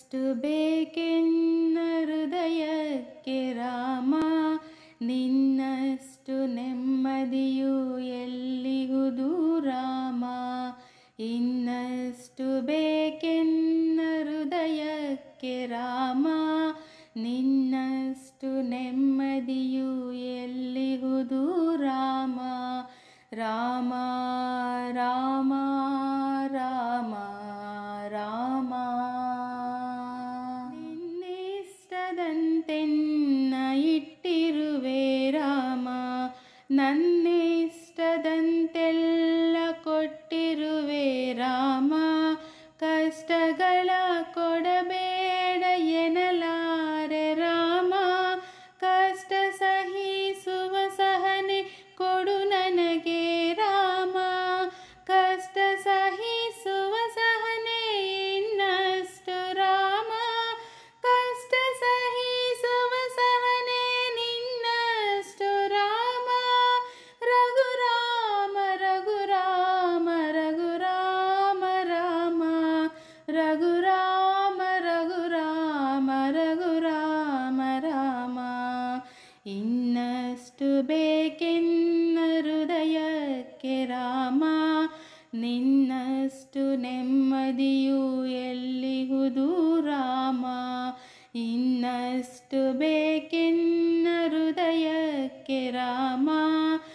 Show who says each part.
Speaker 1: ಇನ್ನಷ್ಟು ಬೇಕೆನ್ನ ಹೃದಯಕ್ಕೆ ರಾಮ ನಿನ್ನಷ್ಟು ನೆಮ್ಮದಿಯು ಎಲ್ಲಿಹುದು ರಾಮ ಇನ್ನಷ್ಟು ಬೇಕೆನ್ನ ಹೃದಯಕ್ಕೆ ರಾಮ ನಿನ್ನಷ್ಟು ನೆಮ್ಮದಿಯು ಎಲ್ಲಿಹುದು ರಾಮ ರಾಮ ರಾಮ ರಾಮ ರಾಮ ನಿನ್ನಿಷ್ಟದಂತೆನ್ನ ಇಟ್ಟಿರುವೆ ರಾಮ ನನ್ನಿಷ್ಟದಂತೆಲ್ಲ ಕೊಟ್ಟಿರುವೆ ರಾಮ ಕಷ್ಟಗಳ ಕೊಡಬೇಡ ಎನ್ನಲಾರೆ ರಾಮ ಕಷ್ಟ ಸಹಿಸುವ ಸಹನೆ ಕೊಡು ನನಗೆ ರಾಮ ಕಷ್ಟ ಸಹಿಸುವ ಸಹನೆ ಇನ್ನಷ್ಟು ರಾಮ ಕಷ್ಟ ಸಹಿಸುವ ಸಹನೆ ನಿನ್ನಷ್ಟು ರಾಮ ರಘುರಾಮ ರಘುರಾಮ ರಘುರಾಮ ರಾಮ ರಘುರಾಮ ರಘುರಾಮ ರಘುರಾಮ ರಾಮ ಇನ್ನಷ್ಟು ಬೇಕೆನ್ನ ಹೃದಯಕ್ಕೆ ರಾಮ ನಿನ್ನಷ್ಟು ನೆಮ್ಮದಿಯು ಎಲ್ಲಿಹುದು ರಾಮ ಇನ್ನಷ್ಟು ಬೇಕೆನ್ನ ಹೃದಯಕ್ಕೆ ರಾಮ